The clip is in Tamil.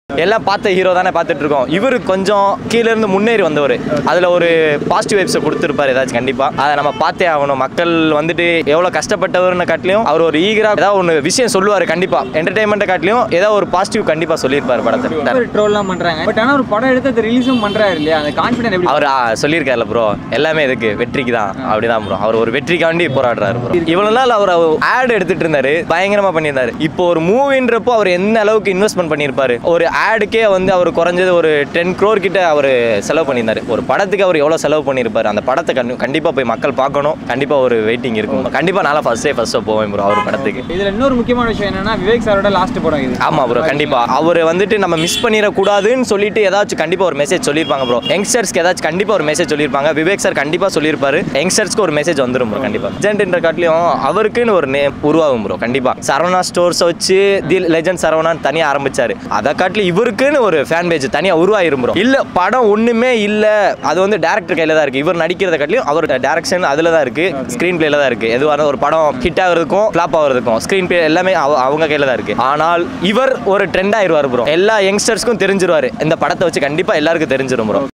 எல்லாம் பார்த்த ஹீரோ தானே பார்த்துட்டு இருக்கோம் இவரு கொஞ்சம் கீழ இருந்து முன்னேறி வந்தவர் அதில் ஒரு பாசிட்டிவ் வைப்ஸை கொடுத்துருப்பாரு ஏதாச்சும் கண்டிப்பாக அதை நம்ம பார்த்தே ஆகணும் மக்கள் வந்துட்டு எவ்வளோ கஷ்டப்பட்டவர்னு காட்டிலையும் அவர் ஒரு ஈகரா ஏதாவது ஒன்று விஷயம் சொல்லுவார் கண்டிப்பாக என்டர்டைன்மெண்ட்டை காட்டிலையும் ஏதாவது ஒரு பாசிட்டிவ் கண்டிப்பாக சொல்லியிருப்பார் படத்தை ட்ரோல்லாம் பண்றாங்க பட் ஆனா ஒரு படம் எடுத்து அதை ரிலீஸும் பண்றாரு இல்லையா அந்த கான்ஃபிடன்ட் எப்படி அவர் சொல்லியிருக்காருல ப்ரோ எல்லாமே இதுக்கு வெற்றிக்கு தான் அப்படிதான் ப்ரோ அவர் ஒரு வெற்றிக்காண்டி போராடுறாரு ப்ரோ இவ்வளவு நாள் அவர் ஆட் எடுத்துட்டு இருந்தாரு பயங்கரமா பண்ணியிருந்தாரு இப்போ ஒரு மூவின்றப்போ அவர் எந்த அளவுக்கு இன்வெஸ்ட்மெண்ட் பண்ணியிருப்பாரு ஒரு ஆடுக்கே வந்து அவர் குறைஞ்சது ஒரு டென் க்ரோர் கிட்ட அவர் செலவு பண்ணியிருந்தாரு ஒரு படத்துக்கு அவர் எவ்வளவு செலவு பண்ணியிருப்பாரு அந்த படத்தை கண்டி- கண்டிப்பா போய் மக்கள் பார்க்கணும் கண்டிப்பா ஒரு வெயிட்டிங் இருக்கும் கண்டிப்பா நாளா ஃபர்ஸ்ட் டே ஃபர்ஸ்ட் போவேன் ப்ரோ அவர் படத்துக்கு இதுல இன்னொரு முக்கியமான விஷயம் என்னன்னா விவேக் சாரோட லாஸ்ட் படம் இது ஆமா ப்ரோ கண்டிப்பா அவர் வந்துட்டு நம்ம மிஸ் பண்ணிடக்கூடாதுன்னு சொல்லிட்டு ஏதாச்சும் கண்டிப்பா ஒரு மெசேஜ் சொல்லியிருப்பாங்க ப்ரோ யங்ஸ்டர்ஸ்க்கு ஏதாச்சும் கண்டிப்பா ஒரு மெசேஜ் சொல்லியிருப்பாங்க விவேக் சார் கண்டிப்பா சொல்லியிருப்பாரு யங்ஸ்டர்ஸ்க்கு ஒரு மெசேஜ் வந்துரும் ப்ரோ கண்டிப்பா லெஜெண்ட்ன்ற காட்டிலையும் அவருக்குன்னு ஒரு நேம் உருவாகும் ப்ரோ கண்டிப்பா சரவணா ஸ்டோர்ஸை வச்சு தி லெஜெண்ட் சரவணான்னு தனியா ஆரம்பிச்சாரு அதை காட்டிலும் இவருக்குன்னு ஒரு ஃபேன் பேஜ் தனியா உருவாயிரும் ப்ரோ இல்ல படம் ஒண்ணுமே இல்ல அது வந்து டேரக்டர் கையில தான் இருக்கு இவர் நடிக்கிறத காட்டிலும் அவர் டேரக்ஷன் அதுல தான் இருக்கு ஸ்கிரீன் பிளேல தான் இருக்கு எதுவான ஒரு படம் ஹிட் ஆகுறதுக்கும் ஃபிளாப் ஆகுறதுக்கும் ஸ்கிரீன் பிளே எல்லாமே அவ- அவங்க கையில தான் இருக்கு ஆனால் இவர் ஒரு ட்ரெண்ட் ஆயிருவார் ப்ரோ எல்லா யங்ஸ்டர்ஸ்க்கும் தெரிஞ்சிருவாரு இந்த படத்தை வச்சு கண்டிப்பா எல்லாருக்கும் தெரிஞ்சிரும் ப்ரோ